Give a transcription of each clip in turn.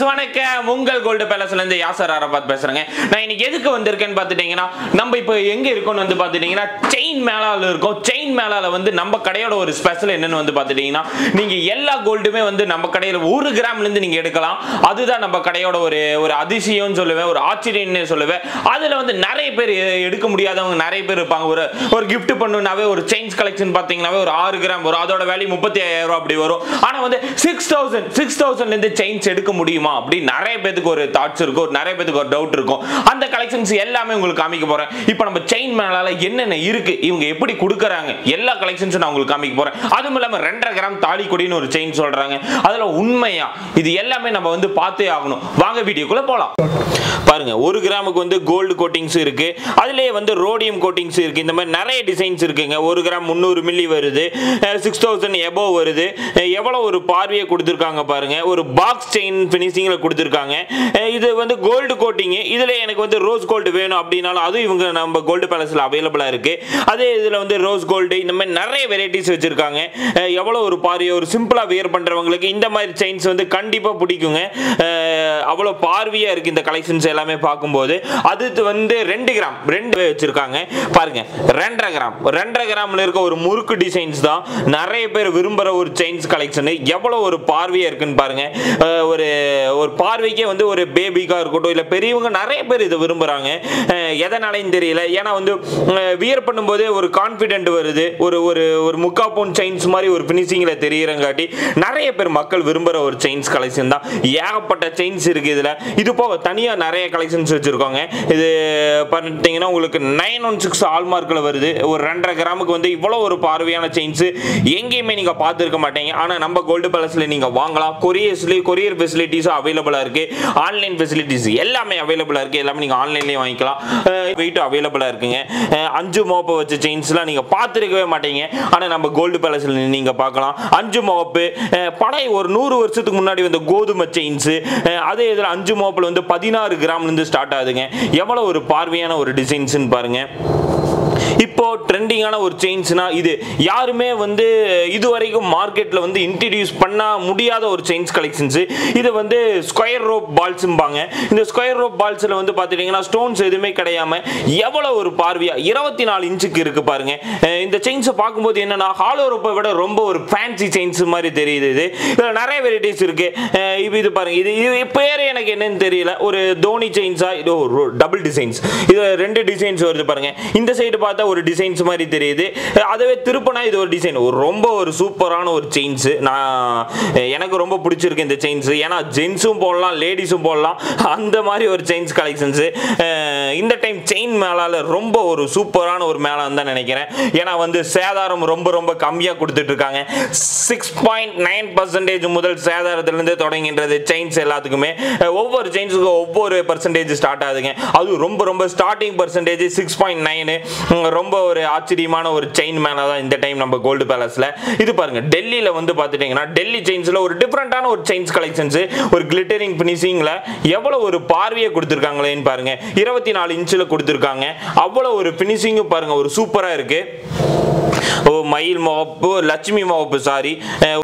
viewers வணக்கம் உங்கள் gold பேலஸ்ல இருந்து யாசர் அரபாத் பேசுறேங்க நான் இன்னைக்கு எதுக்கு வந்திருக்கேன்னு பார்த்துட்டீங்கன்னா நம்ம இப்போ எங்க இருக்கோம்னு வந்து பார்த்துட்டீங்கன்னா செயின் மேலால இருக்கோம் செயின் மேலால வந்து நம்ம கடையோட ஒரு ஸ்பெஷல் என்னன்னு வந்து பார்த்துட்டீங்கன்னா நீங்க எல்லா கோல்டுமே வந்து நம்ம கடையில ஒரு கிராம்ல இருந்து நீங்க எடுக்கலாம் அதுதான் நம்ம கடையோட ஒரு ஒரு அதிசயம்னு சொல்லுவேன் ஒரு ஆச்சரியம்னு சொல்லுவேன் அதுல வந்து நிறைய பேர் எ- எடுக்க முடியாதவங்க நிறைய பேர் இருப்பாங்க ஒரு ஒரு gift பண்ணுனாவே ஒரு செயின்ஸ் கலெக்ஷன் பார்த்தீங்கன்னாவே ஒரு ஆறு கிராம் வரும் அதோட வேல்யூ முப்பத்தி ஐயாயிரம் ரூபாய் அப்படி வரும் ஆனா வந்து சிக்ஸ் தௌசண்ட் சிக்ஸ் தௌசண்ட்ல இருந்து செயின்ஸ் எடுக்க முடியுமா அப்படி நிறைய பேத்துக்கு ஒரு தாட்ஸ் இருக்கும் ஒரு நிறைய பேத்துக்கு ஒரு டவுட் இருக்கும் அந்த கலெக்ஷன்ஸ் எல்லாமே உங்களுக்கு காமிக்க போறேன் இப்போ நம்ம செயின் மேலால என்னென்ன இருக்கு இவங்க எப்படி கொடுக்குறாங்க எல்லா கலெக்ஷன்ஸும் நான் உங்களுக்கு காமிக்க போறேன் அதுவும் இல்லாம ரெண்டரை கிராம் தாலி கொடின்னு ஒரு செயின் சொல்றாங்க அதுல உண்மையா இது எல்லாமே நம்ம வந்து பார்த்தே ஆகணும் வாங்க வீடியோக்குள்ள போலாம் பாருங்க ஒரு கிராமுக்கு வந்து கோல்டு கோட்டிங்ஸ் இருக்கு அதுலயே வந்து ரோடியம் கோட்டிங்ஸ் இருக்கு இந்த மாதிரி நிறைய டிசைன்ஸ் இருக்குங்க ஒரு கிராம் முந்நூறு மில்லி வருது சிக்ஸ் தௌசண்ட் எபோவ் வருது அஹ் எவ்வளவு ஒரு பார்வையை கொடுத்துருக்காங்க பாருங்க ஒரு பாக்ஸ் செயின் ஃபினிஷிங்ல கொடுத்துருக்காங்க அஹ் இது வந்து கோல்டு கோட்டிங் இதுல எனக்கு வந்து ரோஸ் கோல்டு வேணும் அப்படின்னாலும் அதுவும் இவங்க நம்ம கோல்டு பேலஸ்ல அவைலபிளா இருக்கு அதே இதுல வந்து ரோஸ் கோல்டு இந்த மாதிரி நிறைய வெரைட்டிஸ் வச்சிருக்காங்க அஹ் எவ்வளவு ஒரு பார்வையை ஒரு சிம்பிளா வியர் பண்றவங்களுக்கு இந்த மாதிரி செயின்ஸ் வந்து கண்டிப்பா பிடிக்குங்க அஹ் அவ்வளவு பார்வையா இருக்கு இந்த கலெக்ஷன்ஸ் எல்லாமே பார்க்கும்போது அது வந்து ரெண்டு கிராம் ரெண்டு வச்சிருக்காங்க பாருங்க ரெண்டரை கிராம் ரெண்டரை கிராம்ல இருக்க ஒரு முறுக்கு டிசைன்ஸ் தான் நிறைய பேர் விரும்புற ஒரு செயின்ஸ் கலெக்ஷன் எவ்வளவு ஒரு பார்வையா இருக்குன்னு பாருங்க அஹ் ஒரு ஒரு பார்வைக்கே வந்து ஒரு பேபிக்கா இருக்கட்டும் இல்ல பெரியவங்க நிறைய பேர் இதை விரும்புறாங்க அஹ் எதனாலையும் தெரியல ஏன்னா வந்து வியர் பண்ணும்போதே ஒரு கான்ஃபிடென்ட் வருது ஒரு ஒரு ஒரு முக்கா பவுன் செயின்ஸ் மாதிரி ஒரு ஃபினிஷிங்ல தெரியறங்காட்டி நிறைய பேர் மக்கள் விரும்புற ஒரு செயின்ஸ் கலெக்ஷன் தான் ஏகப்பட்ட செயின்ஸ் இருக்கு இதுல இது போக தனியா நிறைய கலெக்ஷன்ஸ் வச்சிருக்கோங்க இது பார்த்தீங்கன்னா உங்களுக்கு நைன் ஒன் சிக்ஸ் ஹால்மார்க்கில் வருது ஒரு ரெண்டரை கிராமுக்கு வந்து இவ்வளோ ஒரு பார்வையான செயின்ஸ் எங்கேயுமே நீங்கள் பார்த்துருக்க மாட்டீங்க ஆனால் நம்ம கோல்டு பேலஸில் நீங்கள் வாங்கலாம் கொரியர்ஸ்லேயே கொரியர் ஃபெசிலிட்டிஸும் அவைலபிளாக இருக்கு ஆன்லைன் ஃபெசிலிட்டிஸ் எல்லாமே அவைலபிளாக இருக்கு எல்லாமே நீங்கள் ஆன்லைன்லேயே வாங்கிக்கலாம் வெயிட்டும் அவைலபிளாக இருக்குங்க அஹ் அஞ்சு மோப்பை வச்ச செயின்ஸ்லாம் நீங்கள் பார்த்துருக்கவே மாட்டீங்க ஆனால் நம்ம கோல்டு பேலஸில் நீங்கள் பார்க்கலாம் அஞ்சு மோப்பு அஹ் படை ஒரு நூறு வருஷத்துக்கு முன்னாடி வந்த கோதுமை செயின்ஸு அதே இதில் அஞ்சு மோப்பில் வந்து பதினாறு கிராம்லேருந்து ஸ்டார்ட் ஆகுதுங்க எவ்வளோ ஒரு பார்வையான ஒரு டிசைன்ஸ்னு பாருங்க இப்போ ட்ரெண்டிங்கான ஒரு செயின்ஸ்னா இது யாருமே வந்து இது வரைக்கும் மார்க்கெட்ல வந்து இன்ட்ரடியூஸ் பண்ண முடியாத ஒரு செயின்ஸ் கலெக்ஷன்ஸ் இது வந்து ஸ்கொயர் ரோப் பால்ஸ்ம்பாங்க இந்த ஸ்கொயர் ரோப் பால்ஸ்ல வந்து பாத்துட்டீங்கன்னா ஸ்டோன்ஸ் எதுவுமே கிடையாம எவ்வளவு ஒரு பார்வையா இருபத்தி நாலு இன்ச்சுக்கு இருக்கு பாருங்க அஹ் இந்த செயின்ஸை பார்க்கும்போது என்னன்னா ஹாலோ ரோப்பை விட ரொம்ப ஒரு ஃபேன்சி செயின்ஸ் மாதிரி தெரியுது இது இதுல நிறைய வெரைட்டிஸ் இருக்கு அஹ் இது இது பாருங்க இது இது பேர் எனக்கு என்னன்னு தெரியல ஒரு தோனி செயின்ஸா இது டபுள் டிசைன்ஸ் இது ரெண்டு டிசைன்ஸ் வருது பாருங்க இந்த சைடு பார்த்தா ஒரு டிசைன்ஸ் மாதிரி தெரியுது அதுவே திருப்பனா இது ஒரு டிசைன் ஒரு ரொம்ப ஒரு சூப்பரான ஒரு செயின்ஸ் நான் எனக்கு ரொம்ப பிடிச்சிருக்கு இந்த செயின்ஸ் ஏன்னா ஜென்ஸும் போடலாம் லேடிஸும் போடலாம் அந்த மாதிரி ஒரு செயின்ஸ் கலெக்ஷன்ஸ் இந்த டைம் செயின் மேலால ரொம்ப ஒரு சூப்பரான ஒரு மேலாம் தான் நினைக்கிறேன் ஏன்னா வந்து சேதாரம் ரொம்ப ரொம்ப கம்மியாக கொடுத்துட்டு இருக்காங்க சிக்ஸ் பாயிண்ட் நைன் பர்சன்டேஜ் முதல் சேதாரத்திலிருந்து தொடங்குகின்றது செயின்ஸ் எல்லாத்துக்குமே அஹ் ஒவ்வொரு செயின்ஸுக்கும் ஒவ்வொரு பர்சன்டேஜ் ஸ்டார்ட் ஆகுதுங்க அது ரொம்ப ரொம்ப starting percentage six point nine ரொம்ப ஒரு ஆச்சரியமான ஒரு செயின் மேலே தான் இந்த டைம் நம்ம கோல்டு பேலஸில் இது பாருங்க டெல்லியில் வந்து பார்த்துட்டிங்கன்னா டெல்லி செயின்ஸில் ஒரு டிஃப்ரெண்ட்டான ஒரு செயின்ஸ் கலெக்ஷன்ஸ் ஒரு கிளிட்டரிங் ஃபினிஷிங்கில் எவ்வளோ ஒரு பார்வையை கொடுத்துருக்காங்களேன்னு பாருங்க இருபத்தி நாலு இன்ச்சில் கொடுத்துருக்காங்க அவ்வளோ ஒரு ஃபினிஷிங்கும் பாருங்க ஒரு சூப்பராக இருக்கு ஓ மயில் முகப்பு லட்சுமி முகப்பு சாரி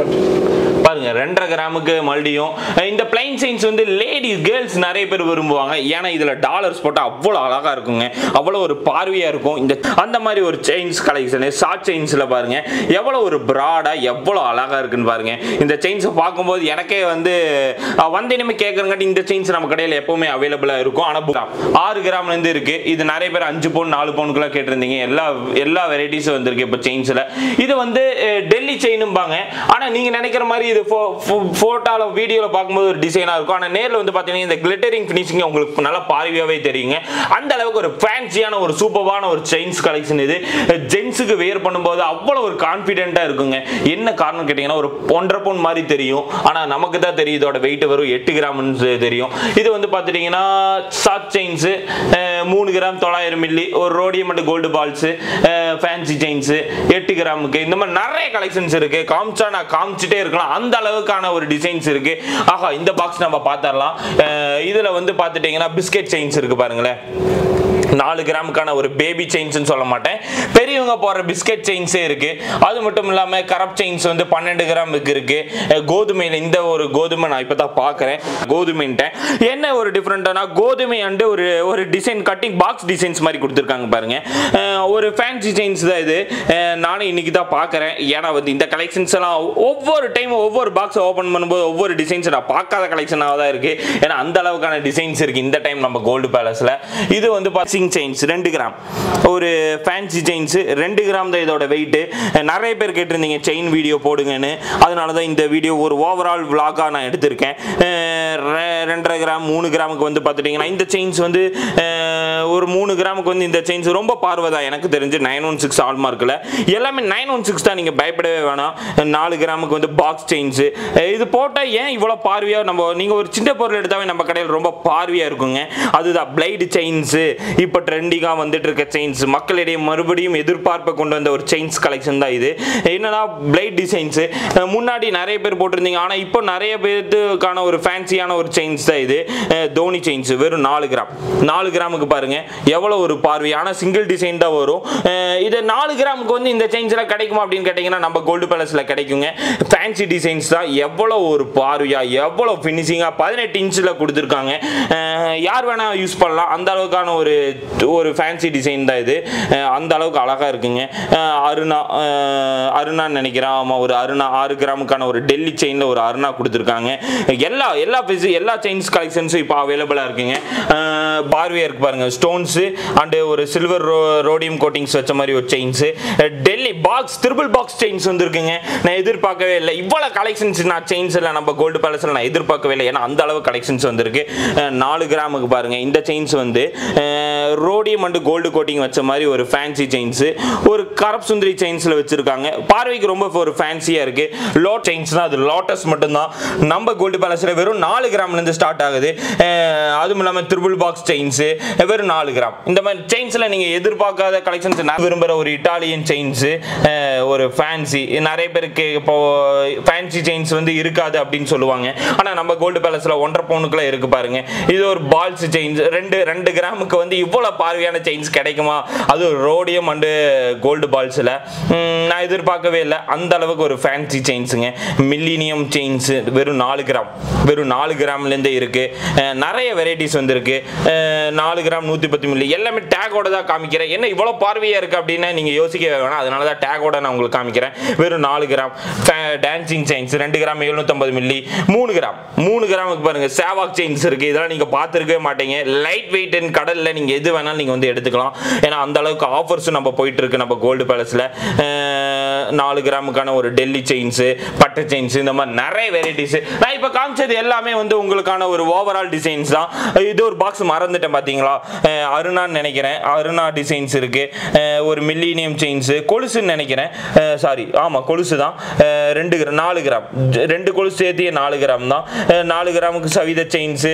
பாருங்க ரெண்டரை கிராமுக்கு மறுபடியும் அஹ் இந்த பிளைன் செயின்ஸ் வந்து லேடிஸ் கேர்ள்ஸ் நிறைய பேர் விரும்புவாங்க ஏன்னா இதுல டாலர்ஸ் போட்டால் அவ்வளோ அழகா இருக்குங்க அவ்வளோ ஒரு பார்வையா இருக்கும் இந்த அந்த மாதிரி ஒரு செயின்ஸ் கலெக்ஷனு ஷார்ட் செயின்ஸ்ல பாருங்க எவ்வளோ ஒரு ப்ராடா எவ்வளோ அழகா இருக்குன்னு பாருங்க இந்த செயின்ஸை பார்க்கும்போது எனக்கே வந்து அஹ், வந்து இனிமே கேட்குறங்காட்டி இந்த செயின்ஸ் நம்ம கடையில் எப்பவுமே அவைலபிளாக இருக்கும் ஆனால் ஆறு கிராம்ல இருந்து இருக்கு இது நிறைய பேர் அஞ்சு பவுன் நாலு பவுனுக்குலாம் கேட்டிருந்தீங்க எல்லா எல்லா வெரைட்டிஸும் வந்திருக்கு இப்போ செயின்ஸ்ல இது வந்து அஹ், டெல்லி செயினும்பாங்க ஆனா நீங்க நினைக்கிற மாதிரி இது போட்டோல வீடியோல பார்க்கும்போது ஒரு டிசைனா இருக்கும் ஆனா நேர்ல வந்து பாத்தீங்கன்னா இந்த கிளிட்டரிங் ஃபினிஷிங் உங்களுக்கு நல்லா பார்வையாவே தெரியுங்க அந்த அளவுக்கு ஒரு ஃபேன்சியான ஒரு சூப்பரான ஒரு செயின்ஸ் கலெக்ஷன் இது ஜென்ஸுக்கு வேர் பண்ணும்போது அவ்வளவு ஒரு கான்ஃபிடென்ட்டா இருக்குங்க என்ன காரணம் கேட்டீங்கன்னா ஒரு ஒன்றரை பவுன் மாதிரி தெரியும் ஆனா நமக்கு தான் தெரியும் இதோட வெயிட் வரும் எட்டு கிராம்னு தெரியும் இது வந்து பாத்துட்டீங்கன்னா ஷார்ட் செயின்ஸ் மூணு கிராம் தொள்ளாயிரம் மில்லி ஒரு rhodium and gold balls fancy chains எட்டு கிராமுக்கு இந்த மாதிரி நிறைய கலெக்ஷன்ஸ் இருக்கு காமிச்சா நான் காமிச்சிட்டே இருக்கலாம் அந்த அளவுக்கான ஒரு டிசைன்ஸ் இருக்கு ஆஹா இந்த பாக்ஸ் நம்ம பார்த்தரலாம் அஹ் இதுல வந்து பார்த்துட்டீங்கன்னா பிஸ்கெட் செயின்ஸ் இருக்கு பாருங்களேன் நாலு கிராமுக்கான ஒரு பேபி செயின்ஸ்னு சொல்ல மாட்டேன் பெரிய பெரியவங்க போடுற பிஸ்கட் செயின்ஸே இருக்கு அது மட்டும் இல்லாம கரப் செயின்ஸ் வந்து பன்னெண்டு கிராமுக்கு இருக்கு அஹ் கோதுமையில இந்த ஒரு கோதுமை நான் இப்போ தான் பார்க்குறேன் கோதுமைன்ட்டேன் என்ன ஒரு டிஃப்ரெண்ட்டானா கோதுமை அண்டு ஒரு ஒரு டிசைன் கட்டிங் பாக்ஸ் டிசைன்ஸ் மாதிரி கொடுத்துருக்காங்க பாருங்க அஹ் ஒரு ஃபேன்சி செயின்ஸ் தான் இது அஹ் நானும் இன்னைக்கு தான் பார்க்குறேன் ஏன்னா வந்து இந்த கலெக்ஷன்ஸ் எல்லாம் ஒவ்வொரு டைம் ஒவ்வொரு பாக்ஸ் ஓப்பன் பண்ணும்போது ஒவ்வொரு டிசைன்ஸ் நான் பார்க்காத கலெக்ஷனாக தான் இருக்கு ஏன்னா அந்த அளவுக்கான டிசைன்ஸ் இருக்கு இந்த டைம் நம்ம கோல்டு பேலஸ்ல இது வந்து பாசிங் செயின்ஸ் ரெண்டு கிராம் ஒரு ஃபேன்சி செயின்ஸ் ரெண்டு கிராம் தான் இதோட வெயிட் நிறைய பேர் கேட்டிருந்தீங்க செயின் வீடியோ போடுங்கன்னு அதனால தான் இந்த வீடியோ ஒரு ஓவரால் vlog-ஆ நான் எடுத்திருக்கேன் அஹ் ரெ- ரெண்டரை கிராம் மூணு கிராமுக்கு வந்து பார்த்துட்டிங்கன்னா இந்த செயின்ஸ் வந்து அஹ், ஒரு மூணு கிராமுக்கு வந்து இந்த செயின்ஸ் ரொம்ப பார்வை தான் எனக்கு தெரிஞ்சு நைன் ஒன் சிக்ஸ் ஆல்மார்க்கில் எல்லாமே நைன் ஒன் சிக்ஸ் தான் நீங்கள் பயப்படவே வேணாம் நாலு கிராமுக்கு வந்து பாக்ஸ் செயின்ஸு இது போட்டால் ஏன் இவ்வளோ பார்வையாக நம்ம நீங்கள் ஒரு சின்ன பொருள் எடுத்தாவே நம்ம கடையில் ரொம்ப பார்வையாக இருக்குங்க அதுதான் பிளைடு செயின்ஸு இப்போ ட்ரெண்டிங்காக வந்துட்டு இருக்க செயின்ஸ் மக்களிடையே மறுபடியும் எதிர்பார்ப்பை கொண்டு வந்த ஒரு செயின்ஸ் கலெக்ஷன் தான் இது என்னன்னா பிளைட் டிசைன்ஸு முன்னாடி நிறைய பேர் போட்டிருந்தீங்க ஆனால் இப்போ நிறைய பேருக்கான ஒரு ஃபேன்சியான ஒரு செயின்ஸ் தான் இது அஹ் தோனி செயின்ஸ் வெறும் நாலு கிராம் நாலு கிராமுக்கு பாருங்க எவ்வளோ ஒரு பார்வை ஆனால் சிங்கிள் டிசைன் தான் வரும் அஹ் இது நாலு கிராமுக்கு வந்து இந்த செயின்ஸ் எல்லாம் கிடைக்குமா அப்படின்னு கேட்டிங்கன்னா நம்ம கோல்டு பேலஸில் கிடைக்குங்க ஃபேன்சி டிசைன்ஸ் தான் எவ்வளோ ஒரு பார்வையா எவ்வளோ ஃபினிஷிங்காக பதினெட்டு இன்ச்சில் கொடுத்துருக்காங்க அஹ் யார் வேணா யூஸ் பண்ணலாம் அந்த அளவுக்கான ஒரு ஒரு ஃபேன்சி டிசைன் தான் இது அஹ் அந்த அளவுக்கு அழகாக இருக்குங்க அஹ் அருணா அஹ் அருணான்னு நினைக்கிறேன் ஆமாம் ஒரு அருணா ஆறு கிராமுக்கான ஒரு டெல்லி செயினில் ஒரு அருணா கொடுத்துருக்காங்க எல்லா எல்லா பிசி எல்லா செயின்ஸ் கலெக்ஷன்ஸும் இப்போ அவைலபிளாக இருக்குங்க பார்வையாக இருக்கு பாருங்க ஸ்டோன்ஸு அண்டு ஒரு சில்வர் ரோ ரோடியம் கோட்டிங்ஸ் வச்ச மாதிரி ஒரு chains Delhi box triple box chains வந்துருக்குங்க நான் எதிர்பார்க்கவே இல்லை இவ்வளோ கலெக்ஷன்ஸ் நான் செயின்ஸ் எல்லாம் நம்ம கோல்டு பேலஸில் நான் எதிர்பார்க்கவே இல்லை ஏன்னா அந்த அளவு கலெக்ஷன்ஸ் வந்திருக்கு அஹ் நாலு கிராமுக்கு பாருங்க இந்த செயின்ஸ் வந்து ரோடியம் அண்டு கோல்டு கோட்டிங் வச்ச மாதிரி ஒரு ஃபேன்சி செயின்ஸு ஒரு கரப் சுந்தரி செயின்ஸில் வச்சிருக்காங்க பார்வைக்கு ரொம்ப ஒரு ஃபேன்சியாக இருக்கு லோட் செயின்ஸ் தான் அது லோட்டஸ் மட்டும்தான் நம்ம கோல்டு பேலஸில் வெறும் நாலு கிராம்லேருந்து ஸ்டார்ட் ஆகுது அஹ் அதுவும் இல்லாமல் த்ரிபிள் பாக்ஸ் செயின்ஸு வெறும் நாலு கிராம் இந்த மாதிரி செயின்ஸில் நீங்கள் எதிர்பார்க்காத கலெக்ஷன்ஸ் நான் விரும்புகிற ஒரு இட்டாலியன் செயின்ஸு ஒரு ஃபேன்சி நிறைய பேருக்கு இப்போ ஃபேன்சி செயின்ஸ் வந்து இருக்காது அப்படின்னு சொல்லுவாங்க ஆனால் நம்ம கோல்டு பேலஸில் ஒன்றரை பவுனுக்குள்ள இருக்கு பாருங்க இது ஒரு பால்ஸ் செயின்ஸ் ரெண்டு ரெண்டு கிராமுக்கு வந்து இவ்வளோ பார்வையான செயின்ஸ் கிடைக்குமா அது ரோடியம் அண்டு கோல்டு பால்ஸில் நான் எதிர்பார்க்கவே இல்லை அந்த அளவுக்கு ஒரு ஃபேன்சி செயின்ஸுங்க மில்லினியம் செயின்ஸு வெறும் நாலு கிராம் வெறும் நாலு கிராம்லேருந்தே இருக்கு அஹ் நிறைய வெரைட்டிஸ் வந்திருக்கு அஹ் நாலு கிராம் நூற்றி பத்து மில்லி எல்லாமே டேகோட தான் காமிக்கிறேன் என்ன இவ்வளோ பார்வையாக இருக்குது அப்படின்னு நீங்கள் யோசிக்கவே வேணாம் அதனால தான் டேகோட நான் உங்களுக்கு காமிக்கிறேன் வெறும் நாலு கிராம் டான்சிங் செயின்ஸ் ரெண்டு கிராம் எழுநூத்தம்பது மில்லி மூணு கிராம் மூணு கிராமுக்கு பாருங்க சேவாக் செயின்ஸ் இருக்கு இதெல்லாம் நீங்க பார்த்துருக்கவே மாட்டீங்க லைட் வெயிட் கடல்ல நீங்க எது வேணாலும் நீங்க வந்து எடுத்துக்கலாம் ஏன்னா அந்த அளவுக்கு ஆஃபர்ஸும் நம்ம போயிட்டு இருக்கு நம்ம கோல்டு பேலஸ்ல நாலு கிராமுக்கான ஒரு டெல்லி செயின்ஸ் பட்டை செயின்ஸ் இந்த மாதிரி நிறைய வெரைட்டிஸ் நான் இப்போ காமிச்சது எல்லாமே வந்து உங்களுக்கான ஒரு ஓவரால் டிசைன்ஸ் தான் இது ஒரு பாக்ஸ் மறந்துட்டேன் பார்த்தீங்களா அஹ் அருணான்னு நினைக்கிறேன் அருணா டிசைன்ஸ் இருக்கு அஹ் ஒரு மில்லினியம் செயின்ஸ் கொலுசுன்னு நினைக்கிறேன் சாரி ஆமாம் கொலுசு தான் அஹ் ரெண்டு கிராம் நாலு கிராம் ஜ- ரெண்டு கொலுசு சேர்த்தியே நாலு கிராம் தான் அஹ் நாலு கிராமுக்கு சவித செயின்ஸு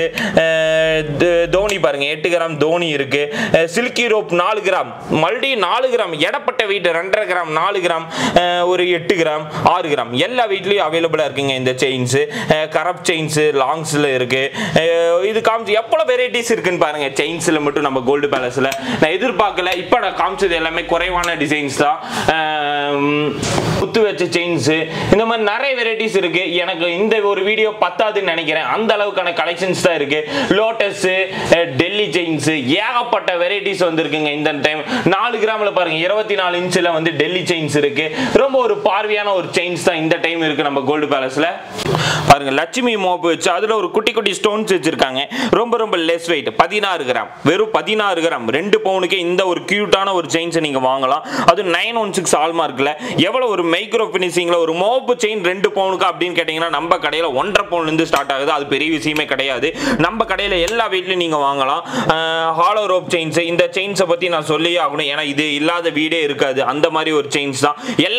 தோனி பாருங்க எட்டு கிராம் தோனி இருக்கு சில்கி ரோப் நாலு கிராம் மறுபடியும் நாலு கிராம் எடப்பட்ட வெயிட் ரெண்டரை கிராம் நாலு கிராம் அஹ் ஒரு எட்டு கிராம் ஆறு கிராம் எல்லா வீட்லேயும் அவைலபிளாக இருக்குங்க இந்த செயின்ஸு கரப் செயின்ஸு லாங்ஸில் இருக்கு அஹ் இது காமிச்சு எவ்வளோ வெரைட்டிஸ் இருக்குன்னு பாருங்க செயின்ஸில் மட்டும் நம்ம கோல்டு பேலஸில் நான் எதிர்பார்க்கல இப்போ நான் காமிச்சது எல்லாமே குறைவான டிசைன்ஸ் தான் அஹ் குத்து வச்ச செயின்ஸு இந்த மாதிரி நிறைய வெரைட்டிஸ் இருக்கு எனக்கு இந்த ஒரு வீடியோ பத்தாதுன்னு நினைக்கிறேன் அந்த அளவுக்கான கலெக்ஷன்ஸ் தான் இருக்கு லோட்டஸ் டெல்லி செயின்ஸ் ஏகப்பட்ட வெரைட்டிஸ் வந்திருக்குங்க இந்த டைம் நாலு கிராம்ல பாருங்க இருபத்தி நாலு இன்ச்சில் வந்து டெல்லி செயின்ஸ் இருக்கு ரொம்ப ஒரு பார்வையான ஒரு செயின்ஸ் தான் இந்த டைம் இருக்கு நம்ம கோல்டு பேலஸ்ல பாருங்க லட்சுமி மோப்பு வச்சு அதுல ஒரு குட்டி குட்டி ஸ்டோன்ஸ் வச்சிருக்காங்க ரொம்ப ரொம்ப லெஸ் வெயிட் பதினாறு கிராம் வெறும் பதினாறு கிராம் ரெண்டு பவுனுக்கே இந்த ஒரு கியூட்டான ஒரு செயின்ஸை நீங்க வாங்கலாம் அது நைன் ஒன் சிக்ஸ் ஆல்மார்க்ல எவ்வளவு ஒரு மைக்ரோ பினிஷிங்ல ஒரு மோப்பு செயின் ரெண்டு பவுனுக்கு அப்படின்னு கேட்டீங்கன்னா நம்ம கடையில ஒன்றரை பவுன்ல இருந்து ஸ்டார்ட் ஆகுது அது பெரிய விஷயமே கிடையாது நம்ம கடையில எல்லா வீட்லயும் நீங்க வாங்கலாம் ஹாலோ ரோப் செயின்ஸ் இந்த செயின்ஸை பத்தி நான் சொல்லியே ஆகணும் ஏன்னா இது இல்லாத வீடே இருக்காது அந்த மாதிரி ஒரு செயின்ஸ் தான் எல்லா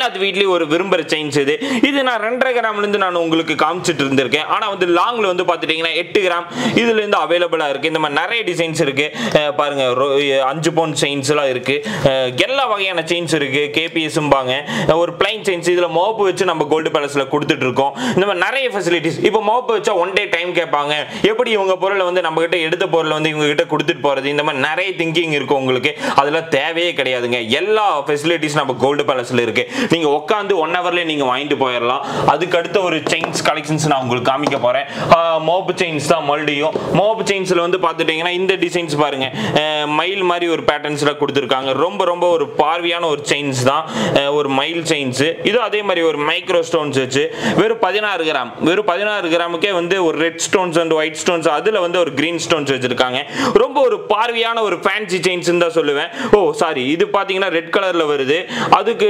எல்லாத்து வீட்லயும் ஒரு விரும்புற செயின்ஸ் இது இது நான் ரெண்டரை கிராம்ல இருந்து நான் உங்களுக்கு காமிச்சிட்டு இருந்திருக்கேன் ஆனா வந்து லாங்ல வந்து பாத்துட்டீங்கன்னா எட்டு கிராம் இதுல இருந்து அவைலபிளா இருக்கு இந்த மாதிரி நிறைய டிசைன்ஸ் இருக்கு அஹ் பாருங்க ரொ- அஞ்சு பவுண்ட் செயின்ஸ் எல்லாம் இருக்கு அஹ் எல்லா வகையான செயின்ஸ் இருக்கு கேபிஎஸ்ம்பாங்க ஒரு பிளைன் செயின்ஸ் இதுல மோப்பு வச்சு நம்ம கோல்டு பேலஸ்ல கொடுத்துட்டு இருக்கோம் இந்த மாதிரி நிறைய ஃபெசிலிட்டிஸ் இப்போ மோப்பு வச்சா ஒன் டே டைம் கேட்பாங்க எப்படி இவங்க பொருளை வந்து நம்ம கிட்ட எடுத்த பொருளை வந்து இவங்க கிட்ட கொடுத்துட்டு போறது இந்த மாதிரி நிறைய திங்கிங் இருக்கு உங்களுக்கு அதெல்லாம் தேவையே கிடையாதுங்க எல்லா ஃபெசிலிட்டிஸ் நம்ம கோல்டு பேலஸ்ல இருக்கு நீங்க உட்காந்து ஒன் ஹவர்ல நீங்க வாங்கிட்டு போயிடலாம் அதுக்கு அடுத்த ஒரு செயின்ஸ் கலெக்ஷன்ஸ் நான் உங்களுக்கு காமிக்க போறேன் ஆஹ் மோப்பு செயின்ஸ் தான் மறுபடியும் மோப்பு செயின்ஸ்ல வந்து பார்த்துட்டீங்கன்னா இந்த டிசைன்ஸ் பாருங்க அஹ் மயில் மாதிரி ஒரு பேட்டர்ன்ஸ்ல கொடுத்துருக்காங்க ரொம்ப ரொம்ப ஒரு பார்வையான ஒரு செயின்ஸ் தான் அஹ் ஒரு மயில் செயின்ஸ் இது அதே மாதிரி ஒரு மைக்ரோ ஸ்டோன்ஸ் வச்சு வெறும் பதினாறு கிராம் வெறும் பதினாறு கிராமுக்கே வந்து ஒரு red stones and white stones அதுல வந்து ஒரு கிரீன் ஸ்டோன்ஸ் வச்சிருக்காங்க ரொம்ப ஒரு பார்வையான ஒரு ஃபேன்சி செயின்ஸ் தான் சொல்லுவேன் ஓ சாரி இது பாத்தீங்கன்னா ரெட் கலர்ல வருது அதுக்கு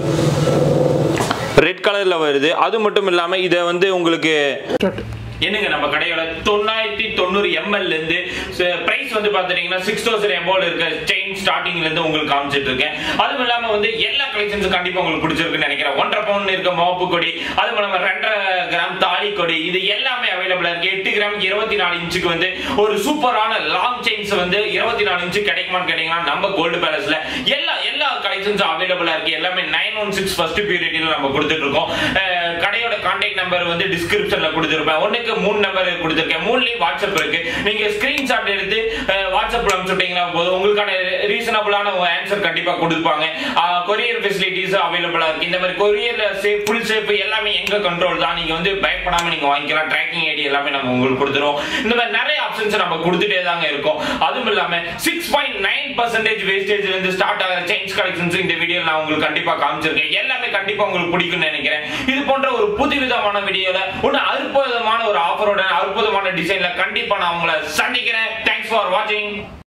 ரெட் கலர்ல வருது அது மட்டும் இல்லாம இதை வந்து உங்களுக்கு என்னங்க நம்ம கடையோட தொண்ணாயிரத்தி தொண்ணூறு எம்எல் இருந்து பிரைஸ் வந்து பாத்துட்டீங்கன்னா சிக்ஸ் தௌசண்ட் எம்போல் இருக்க செயின் ஸ்டார்டிங்ல இருந்து உங்களுக்கு காமிச்சிட்டு இருக்கேன் அதுவும் இல்லாம வந்து எல்லா கலெக்ஷன்ஸும் கண்டிப்பா உங்களுக்கு பிடிச்சிருக்குன்னு நினைக்கிறேன் ஒன்றரை பவுன் இருக்க மோப்பு கொடி அதுவும் இல்லாம ரெண்டரை கிராம் தாலி கொடி இது எல்லாமே அவைலபிளா இருக்கு எட்டு கிராம் இருபத்தி நாலு இன்ச்சுக்கு வந்து ஒரு சூப்பரான லாங் செயின்ஸ் வந்து இருபத்தி நாலு இன்ச்சு கிடைக்குமான்னு கேட்டீங்கன்னா நம்ம கோல்டு பேலஸ்ல எல்லா எல்லா கலெக்ஷன்ஸும் அவைலபிளா இருக்கு எல்லாமே நைன் ஒன் சிக்ஸ் ஃபர்ஸ்ட் பியூரிட்டில நம்ம கொடுத்துட்டு இருக்கோம் அஹ் கடையோட கான்டாக்ட் நம்பர் வந்து டிஸ்கிரிப்ஷன்ல கொடுத்துருப்பேன் ஒண்ணுக்கு மூணு நம்பர் கொடுத்துருக்கேன் மூணுலயும் வாட்ஸ்அப் இருக்கு நீங்க ஸ்கிரீன்ஷாட் எடுத்து அஹ், வாட்ஸ்அப்ல அனுப்பிச்சுட்டீங்கன்னா போதும் உங்களுக்கான ரீசனபிளான ஆன்சர் கண்டிப்பா கொடுப்பாங்க கொரியர் ஃபெசிலிட்டிஸ் அவைலபிளா இருக்கு இந்த மாதிரி கொரியர்ல சேஃப் ஃபுல் சேஃப் எல்லாமே எங்க கண்ட்ரோல் தான் நீங்க வந்து பயப்படாம நீங்க வாங்கிக்கலாம் ட்ராக்கிங் ஐடி எல்லாமே நம்ம உங்களுக்கு கொடுத்துருவோம் இந்த மாதிரி நிறைய ஆப்ஷன்ஸ் நம்ம கொடுத்துட்டே தாங்க இருக்கோம் அதுவும் இல்லாம சிக்ஸ் பாயிண்ட் நைன் பர்சன்டேஜ் வேஸ்டேஜ்ல இருந்து ஸ்டார்ட் ஆகிற சேஞ்ச் கலெக்ஷன்ஸ் இந்த வீடியோ நான் உங்களுக்கு கண்டிப்பா காமிச்சிருக்கேன் எல்லாமே கண்டிப்பா உங்களுக்கு பிடிக்கும்னு நினைக்கிறேன் இது போன்ற ஒரு புதுவிதமான வீடியோல ஒன்னு அற்புதமான ஒரு ஆஃபரோட அற்புதமான டிசைன்ல கண்டிப்பா நான் உங்களை சந்திக்கிறேன் தேங்க்ஸ் ஃபார் வாட்சிங்